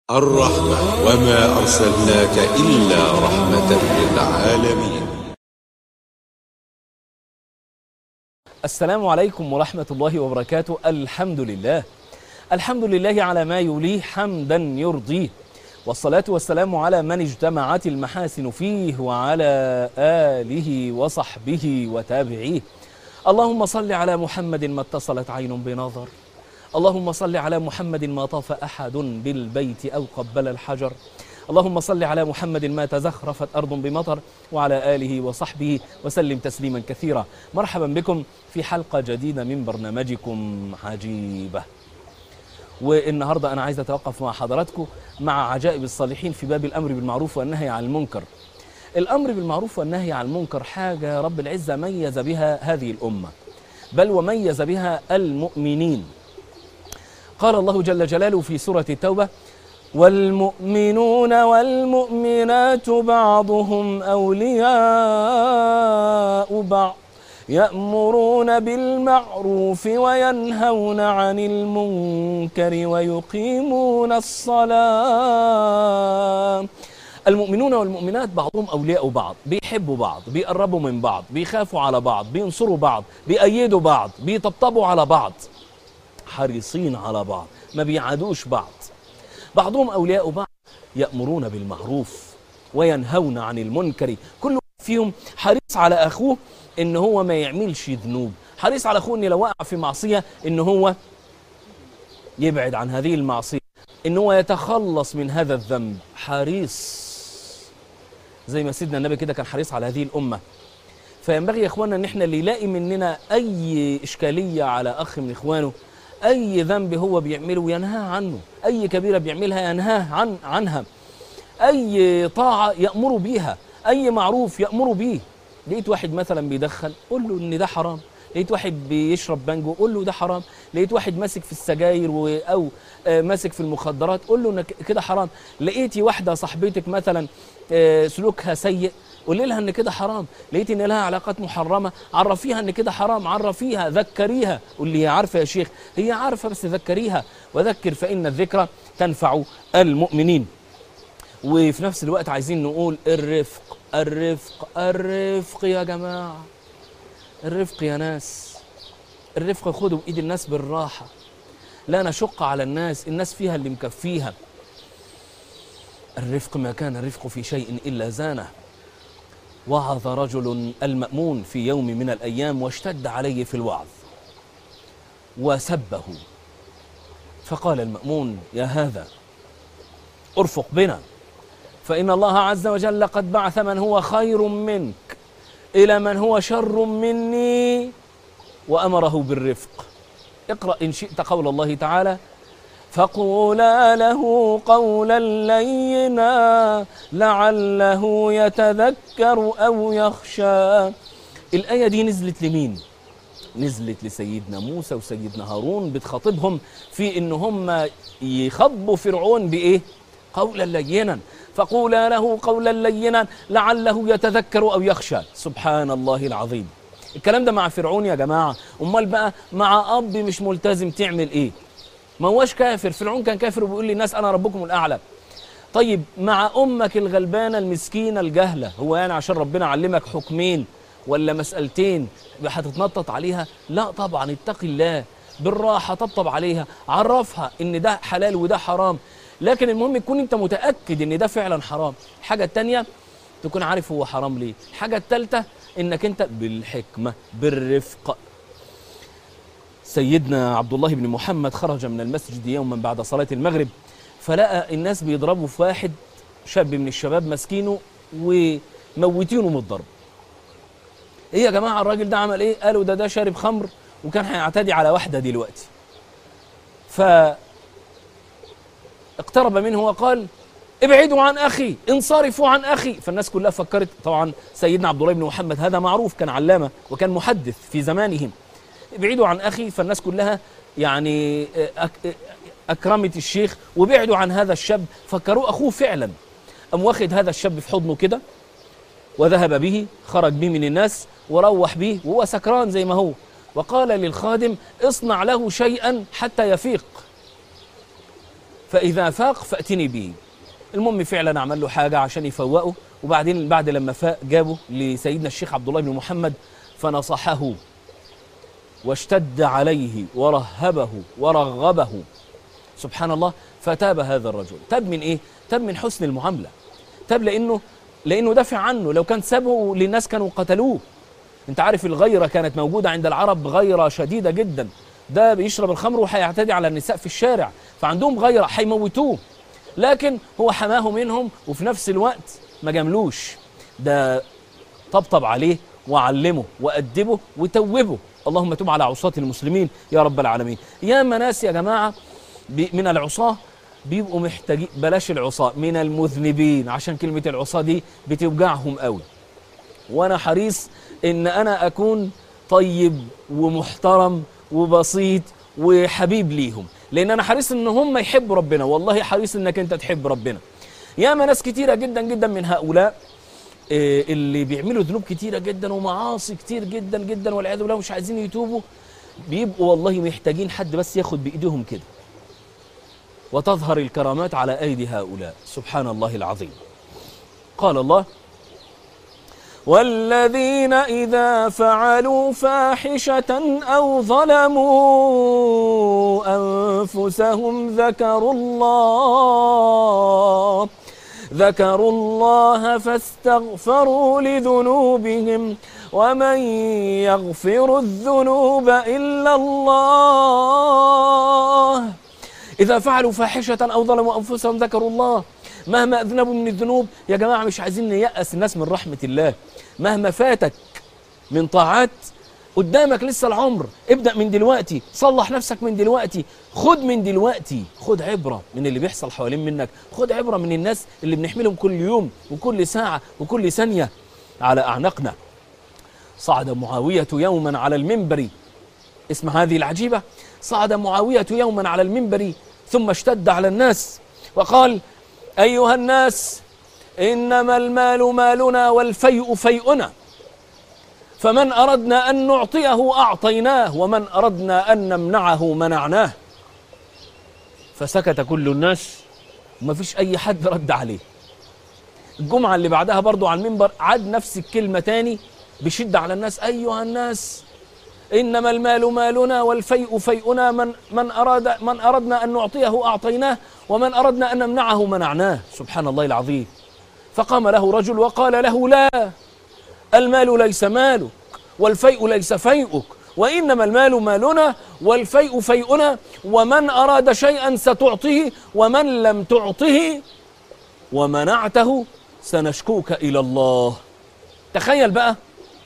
الرحمة وما أرسلناك إلا رحمة للعالمين السلام عليكم ورحمة الله وبركاته الحمد لله الحمد لله على ما يليه حمدا يرضيه والصلاة والسلام على من اجتمعت المحاسن فيه وعلى آله وصحبه وتابعيه اللهم صل على محمد ما اتصلت عين بنظر اللهم صل على محمد ما طاف أحد بالبيت أو قبل الحجر اللهم صل على محمد ما تزخرفت أرض بمطر وعلى آله وصحبه وسلم تسليما كثيرا مرحبا بكم في حلقة جديدة من برنامجكم عجيبة والنهاردة أنا عايز أتوقف مع حضراتكم مع عجائب الصالحين في باب الأمر بالمعروف والنهي عن المنكر الأمر بالمعروف والنهي عن المنكر حاجة رب العزة ميز بها هذه الأمة بل وميز بها المؤمنين قال الله جل جلاله في سورة التوبة والمؤمنون والمؤمنات بعضهم أولياء بعض يأمرون بالمعروف وينهون عن المنكر ويقيمون الصلاة المؤمنون والمؤمنات بعضهم أولياء بعض بيحبوا بعض بيقربوا من بعض بيخافوا على بعض بينصروا بعض بيأيدوا بعض بيطبطبوا على بعض حريصين على بعض ما بيعادوش بعض بعضهم أولياء بعض يأمرون بالمعروف وينهون عن المنكر كل واحد فيهم حريص على أخوه إن هو ما يعملش ذنوب حريص على أخوه إن لو وقع في معصية إن هو يبعد عن هذه المعصية إن هو يتخلص من هذا الذنب حريص زي ما سيدنا النبي كده كان حريص على هذه الأمة فينبغي يا إخواننا إن إحنا اللي يلاقي مننا أي إشكالية على أخ من إخوانه أي ذنب هو بيعمله ينهى عنه أي كبيرة بيعملها ينهاه عن عنها أي طاعة يأمر بيها أي معروف يأمر بيه لقيت واحد مثلا بيدخن قول له إن ده حرام لقيت واحد بيشرب بانجو قول له ده حرام لقيت واحد ماسك في السجاير و... أو آه ماسك في المخدرات قول له إن كده حرام لقيتي واحدة صاحبتك مثلا آه سلوكها سيء قولي لها ان كده حرام لقيت ان لها علاقات محرمه عرفيها ان كده حرام عرفيها ذكريها قول لي هي عارفه يا شيخ هي عارفه بس ذكريها وذكر فان الذكرى تنفع المؤمنين وفي نفس الوقت عايزين نقول الرفق الرفق الرفق يا جماعه الرفق يا ناس الرفق خدوا بايد الناس بالراحه لا نشق على الناس الناس فيها اللي مكفيها الرفق ما كان الرفق في شيء الا زانه وعظ رجل المأمون في يوم من الأيام واشتد عليه في الوعظ وسبه فقال المأمون يا هذا ارفق بنا فإن الله عز وجل قد بعث من هو خير منك إلى من هو شر مني وأمره بالرفق اقرأ إن شئت قول الله تعالى فقولا له قولا لينا لعله يتذكر او يخشى الايه دي نزلت لمين نزلت لسيدنا موسى وسيدنا هارون بتخاطبهم في ان هم يخاطبوا فرعون بايه قولا لينا فقولا له قولا لينا لعله يتذكر او يخشى سبحان الله العظيم الكلام ده مع فرعون يا جماعه امال بقى مع اب مش ملتزم تعمل ايه ما هوش كافر فرعون كان كافر وبيقول للناس انا ربكم الاعلى طيب مع امك الغلبانه المسكينه الجهله هو يعني عشان ربنا علمك حكمين ولا مسالتين هتتنطط عليها لا طبعا اتق الله بالراحه طبطب عليها عرفها ان ده حلال وده حرام لكن المهم تكون انت متاكد ان ده فعلا حرام الحاجه الثانيه تكون عارف هو حرام ليه الحاجه الثالثه انك انت بالحكمه بالرفق سيدنا عبد الله بن محمد خرج من المسجد يوما بعد صلاة المغرب فلقى الناس بيضربوا في واحد شاب من الشباب ماسكينه وموتينه من الضرب ايه يا جماعة الراجل ده عمل ايه قالوا ده ده شارب خمر وكان هيعتدي على واحدة دلوقتي ف اقترب منه وقال ابعدوا عن اخي انصرفوا عن اخي فالناس كلها فكرت طبعا سيدنا عبد الله بن محمد هذا معروف كان علامة وكان محدث في زمانهم ابعدوا عن اخي فالناس كلها يعني أك اكرمت الشيخ وبعدوا عن هذا الشاب فكروه اخوه فعلا قام واخد هذا الشاب في حضنه كده وذهب به خرج به من الناس وروح به وهو سكران زي ما هو وقال للخادم اصنع له شيئا حتى يفيق فإذا فاق فأتني به المهم فعلا عمل له حاجة عشان يفوقه وبعدين بعد لما فاق جابه لسيدنا الشيخ عبد الله بن محمد فنصحه واشتد عليه ورهبه ورغبه سبحان الله فتاب هذا الرجل تاب من ايه تاب من حسن المعامله تاب لانه لانه دافع عنه لو كان سابه للناس كانوا قتلوه انت عارف الغيره كانت موجوده عند العرب غيره شديده جدا ده بيشرب الخمر وهيعتدي على النساء في الشارع فعندهم غيره هيموتوه لكن هو حماه منهم وفي نفس الوقت ما جاملوش ده طبطب عليه وعلمه وأدبه وتوبه اللهم تب على عصاة المسلمين يا رب العالمين يا ناس يا جماعة بي- من العصاة بيبقوا محتاجين بلاش العصاة من المذنبين عشان كلمة العصاة دي بتوجعهم قوي وانا حريص ان انا اكون طيب ومحترم وبسيط وحبيب ليهم لان انا حريص ان هم يحبوا ربنا والله حريص انك انت تحب ربنا ياما ناس كتيره جدا جدا من هؤلاء آه، اللي بيعملوا ذنوب كتيره جدا ومعاصي كتير جدا جدا والعياذ بالله مش عايزين يتوبوا بيبقوا والله محتاجين حد بس ياخد بايديهم كده وتظهر الكرامات على ايدي هؤلاء سبحان الله العظيم قال الله والذين إذا فعلوا فاحشة أو ظلموا أنفسهم ذكروا الله ذكروا الله فاستغفروا لذنوبهم ومن يغفر الذنوب إلا الله إذا فعلوا فاحشة أو ظلموا أنفسهم ذكروا الله مهما أذنبوا من الذنوب يا جماعة مش عايزين نيأس الناس من رحمة الله مهما فاتك من طاعات قدامك لسه العمر ابدأ من دلوقتي صلح نفسك من دلوقتي خد من دلوقتي خد عبرة من اللي بيحصل حوالين منك خد عبرة من الناس اللي بنحملهم كل يوم وكل ساعة وكل ثانية على أعناقنا صعد معاوية يوما على المنبر اسم هذه العجيبة صعد معاوية يوما على المنبر ثم اشتد على الناس وقال أيها الناس إنما المال مالنا والفيء فيئنا فمن أردنا أن نعطيه أعطيناه ومن أردنا أن نمنعه منعناه فسكت كل الناس وما فيش أي حد رد عليه الجمعة اللي بعدها برضو على المنبر عاد نفس الكلمة تاني بشدة على الناس أيها الناس إنما المال مالنا والفيء فيئنا من من أراد من أردنا أن نعطيه أعطيناه ومن أردنا أن نمنعه منعناه سبحان الله العظيم فقام له رجل وقال له لا المال ليس مالك والفيء ليس فيئك وإنما المال مالنا والفيء فيئنا ومن أراد شيئا ستعطيه ومن لم تعطه ومنعته سنشكوك إلى الله تخيل بقى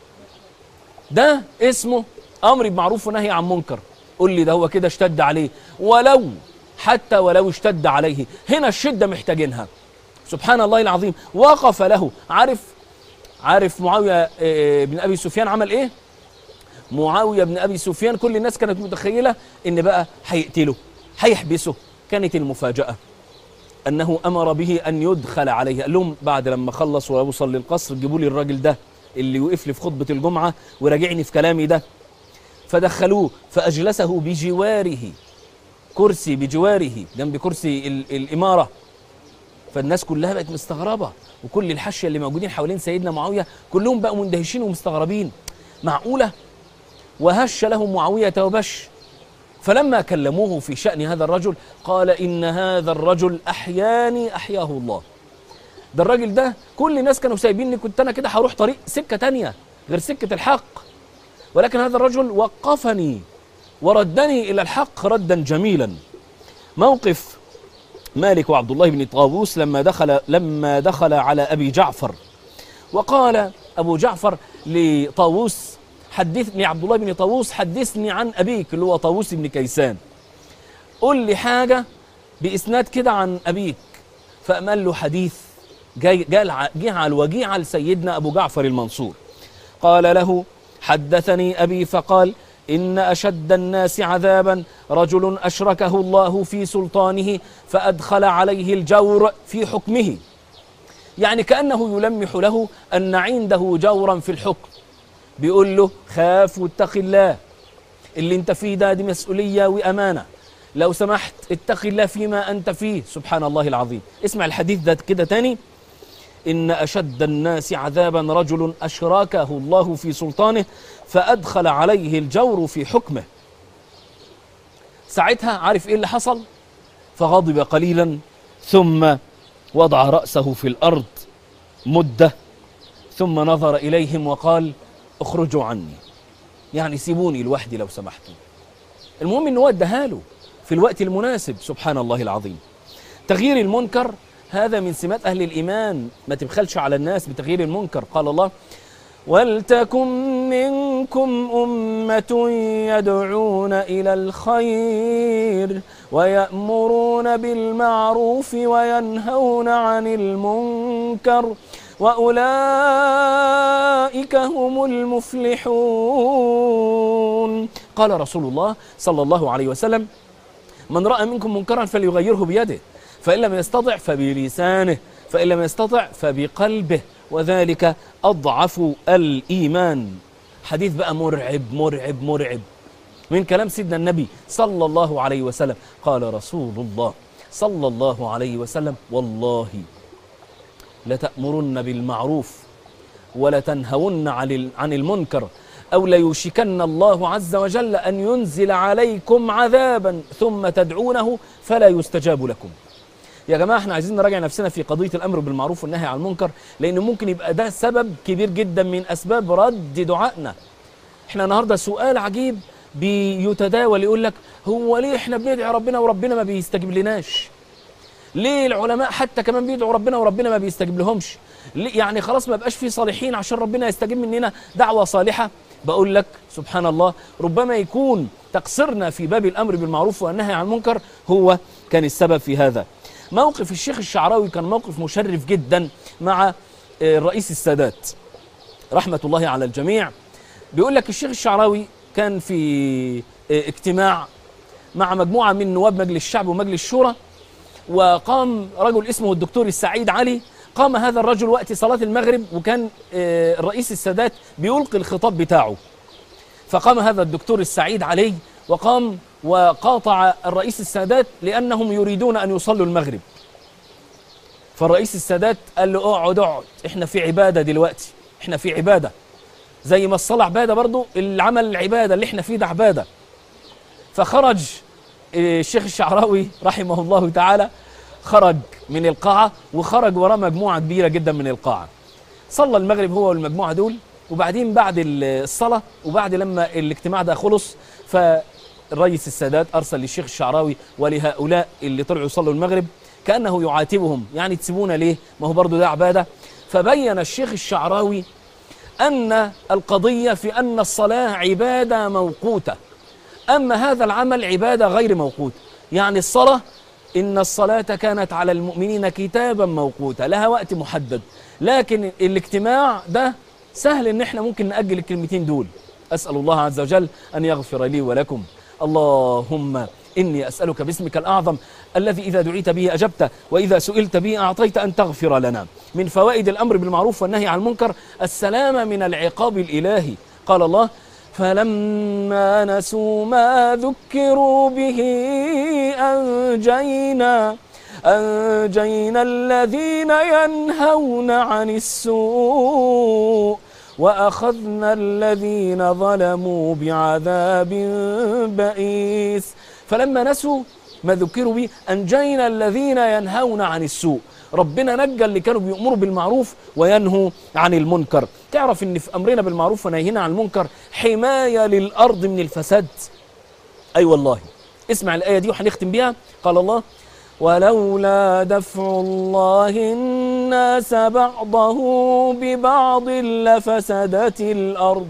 ده اسمه امر بمعروف ونهي عن منكر قول لي ده هو كده اشتد عليه ولو حتى ولو اشتد عليه هنا الشده محتاجينها سبحان الله العظيم وقف له عارف عارف معاويه آه، بن ابي سفيان عمل ايه معاويه بن ابي سفيان كل الناس كانت متخيله ان بقى هيقتله هيحبسه كانت المفاجاه انه امر به ان يدخل عليه قال لهم بعد لما خلص ويوصل للقصر جيبوا لي الراجل ده اللي وقف لي في خطبه الجمعه وراجعني في كلامي ده فدخلوه فاجلسه بجواره كرسي بجواره جنب كرسي ال- الاماره فالناس كلها بقت مستغربه وكل الحاشيه اللي موجودين حوالين سيدنا معاويه كلهم بقوا مندهشين ومستغربين معقوله وهش لهم معاويه وبش فلما كلموه في شأن هذا الرجل قال إن هذا الرجل أحياني أحياه الله ده الراجل ده كل الناس كانوا سايبيني كنت أنا كده هروح طريق سكة تانية غير سكة الحق ولكن هذا الرجل وقفني وردني إلى الحق ردا جميلا موقف مالك وعبد الله بن طاووس لما دخل لما دخل على أبي جعفر وقال أبو جعفر لطاووس حدثني عبد الله بن طاووس حدثني عن أبيك اللي هو طاووس بن كيسان قل لي حاجة بإسناد كده عن أبيك فأمل له حديث جاي جاء جه على الوجيعة لسيدنا أبو جعفر المنصور قال له حدثني أبي فقال إن أشد الناس عذابا رجل أشركه الله في سلطانه فأدخل عليه الجور في حكمه يعني كأنه يلمح له أن عنده جورا في الحكم بيقول له خاف واتق الله اللي انت فيه ده دي مسؤولية وأمانة لو سمحت اتق الله فيما أنت فيه سبحان الله العظيم اسمع الحديث ده كده تاني إن أشد الناس عذابا رجل أشراكه الله في سلطانه فأدخل عليه الجور في حكمه ساعتها عارف إيه اللي حصل فغضب قليلا ثم وضع رأسه في الأرض مدة ثم نظر إليهم وقال اخرجوا عني يعني سيبوني لوحدي لو سمحتوا المهم ان هو اداها له في الوقت المناسب سبحان الله العظيم تغيير المنكر هذا من سمات اهل الايمان ما تبخلش على الناس بتغيير المنكر قال الله ولتكن منكم أمة يدعون إلى الخير ويأمرون بالمعروف وينهون عن المنكر وأولئك هم المفلحون قال رسول الله صلى الله عليه وسلم من رأى منكم منكرا فليغيره بيده فإن لم يستطع فبلسانه فإن لم يستطع فبقلبه وذلك أضعف الإيمان حديث بقى مرعب مرعب مرعب من كلام سيدنا النبي صلى الله عليه وسلم قال رسول الله صلى الله عليه وسلم والله لتأمرن بالمعروف ولتنهون عن المنكر أو ليوشكن الله عز وجل أن ينزل عليكم عذابا ثم تدعونه فلا يستجاب لكم يا جماعة احنا عايزين نراجع نفسنا في قضية الأمر بالمعروف والنهي عن المنكر لأن ممكن يبقى ده سبب كبير جدا من أسباب رد دعائنا احنا النهاردة سؤال عجيب بيتداول يقول لك هو ليه احنا بندعي ربنا وربنا ما بيستجيب لناش ليه العلماء حتى كمان بيدعوا ربنا وربنا ما بيستجيب لهمش ليه يعني خلاص ما بقاش في صالحين عشان ربنا يستجيب مننا دعوة صالحة بقول لك سبحان الله ربما يكون تقصيرنا في باب الأمر بالمعروف والنهي عن المنكر هو كان السبب في هذا موقف الشيخ الشعراوي كان موقف مشرف جدا مع الرئيس السادات رحمة الله على الجميع بيقول لك الشيخ الشعراوي كان في اجتماع مع مجموعة من نواب مجلس الشعب ومجلس الشورى وقام رجل اسمه الدكتور السعيد علي قام هذا الرجل وقت صلاة المغرب وكان الرئيس السادات بيلقي الخطاب بتاعه فقام هذا الدكتور السعيد علي وقام وقاطع الرئيس السادات لأنهم يريدون أن يصلوا المغرب فالرئيس السادات قال له اقعد اقعد احنا في عبادة دلوقتي احنا في عبادة زي ما الصلاة عبادة برضو العمل العبادة اللي احنا فيه ده عبادة فخرج الشيخ الشعراوي رحمه الله تعالى خرج من القاعة وخرج وراه مجموعة كبيرة جدا من القاعة صلى المغرب هو والمجموعة دول وبعدين بعد الصلاة وبعد لما الاجتماع ده خلص فالرئيس السادات أرسل للشيخ الشعراوي ولهؤلاء اللي طلعوا يصلوا المغرب كأنه يعاتبهم يعني تسيبونا ليه ما هو برضو ده عبادة فبين الشيخ الشعراوي أن القضية في أن الصلاة عبادة موقوتة أما هذا العمل عبادة غير موقوتة يعني الصلاة إن الصلاة كانت على المؤمنين كتابا موقوتا لها وقت محدد لكن الاجتماع ده سهل إن احنا ممكن نأجل الكلمتين دول أسأل الله عز وجل أن يغفر لي ولكم اللهم إني أسألك باسمك الأعظم الذي إذا دعيت به أجبت وإذا سئلت به أعطيت أن تغفر لنا من فوائد الأمر بالمعروف والنهي عن المنكر السلامة من العقاب الإلهي قال الله فلما نسوا ما ذكروا به أنجينا أنجينا الذين ينهون عن السوء وأخذنا الذين ظلموا بعذاب بئيس فلما نسوا ما ذكروا به أنجينا الذين ينهون عن السوء ربنا نجى اللي كانوا بيأمروا بالمعروف وينهوا عن المنكر تعرف ان في أمرنا بالمعروف ونهينا عن المنكر حماية للأرض من الفساد أي أيوة والله اسمع الآية دي وهنختم بيها قال الله ولولا دفع الله الناس بعضه ببعض لفسدت الأرض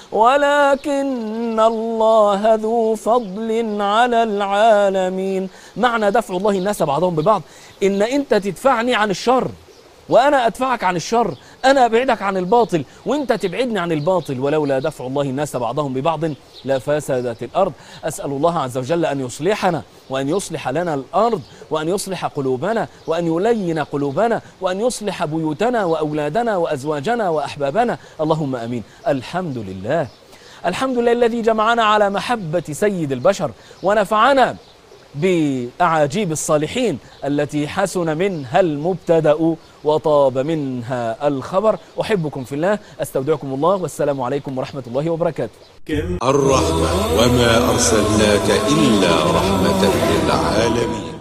ولكن الله ذو فضل على العالمين معنى دفع الله الناس بعضهم ببعض إن أنت تدفعني عن الشر وأنا أدفعك عن الشر أنا أبعدك عن الباطل وأنت تبعدني عن الباطل ولولا دفع الله الناس بعضهم ببعض لفسدت الأرض أسأل الله عز وجل أن يصلحنا وأن يصلح لنا الأرض وأن يصلح قلوبنا وأن يلين قلوبنا وأن يصلح بيوتنا وأولادنا وأزواجنا وأحبابنا اللهم أمين الحمد لله الحمد لله الذي جمعنا على محبة سيد البشر ونفعنا بأعاجيب الصالحين التي حسن منها المبتدأ وطاب منها الخبر أحبكم في الله أستودعكم الله والسلام عليكم ورحمة الله وبركاته الرحمة وما أرسلناك إلا رحمة للعالمين